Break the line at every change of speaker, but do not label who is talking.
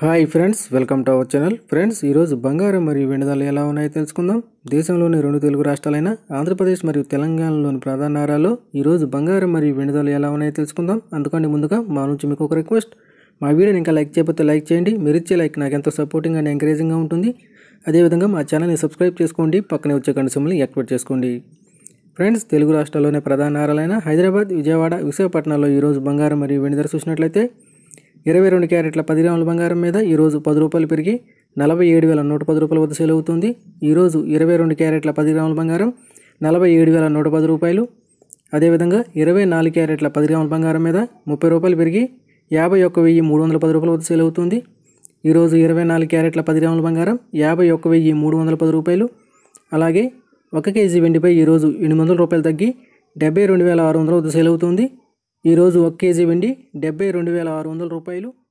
hi friends welcome to our channel friends ఈరోజు బంగారం మరియు వెండి ధరలు ఎలా ఉన్నాయో తెలుసుకుందాం దేశంలోని రెండు తెలుగు రాష్ట్రాలైన ఆంధ్రప్రదేశ్ మరియు తెలంగాణలోని ప్రధాన నగరాల్లో ఈరోజు బంగారం మరియు వెండి ధరలు ఎలా ఉన్నాయో తెలుసుకుందాం అందుకని ముందుగా మా నుంచి మీకు ఒక రిక్వెస్ట్ మా వీడియోని ఇంకా లైక్ చేయకపోతే లైక్ చేయండి మీరు ఇచ్చే లైక్ నాకు ఎంతో సపోర్టింగ్ అండ్ ఎంకరేజింగ్గా ఉంటుంది అదేవిధంగా మా ఛానల్ని సబ్స్క్రైబ్ చేసుకోండి పక్కనే వచ్చే గంట సింబల్ని యాక్టివేట్ చేసుకోండి ఫ్రెండ్స్ తెలుగు రాష్ట్రాల్లోని ప్రధాన నగరాలైన హైదరాబాద్ విజయవాడ విశాఖపట్నంలో ఈరోజు బంగారం మరియు వెండి ధర చూసినట్లయితే ఇరవై రెండు క్యారెట్ల పది గ్రాముల బంగారం మీద ఈరోజు పది రూపాయలు పెరిగి నలభై ఏడు వేల నూట పది రూపాయల వద్ద సేల్ అవుతుంది ఈరోజు ఇరవై రెండు క్యారెట్ల పది గ్రాముల బంగారం నలభై ఏడు వేల నూట పది రూపాయలు అదేవిధంగా ఇరవై నాలుగు క్యారెట్ల పది గ్రాముల బంగారం మీద ముప్పై రూపాయలు పెరిగి యాభై ఒక్క వెయ్యి మూడు వందల పది రూపాయల వద్ద సేల్ అవుతుంది ఈరోజు ఇరవై నాలుగు క్యారెట్ల పది గ్రాముల బంగారం యాభై ఒక్క వెయ్యి మూడు వందల పది రూపాయలు అలాగే ఒక కేజీ వెండిపై ఈరోజు ఎనిమిది వందల రూపాయలు తగ్గి డెబ్బై రెండు వేల ఆరు వందల వద్ద సేల్ అవుతుంది ఈరోజు ఒక కేజీ వెండి డెబ్బై రెండు వేల ఆరు వందల రూపాయలు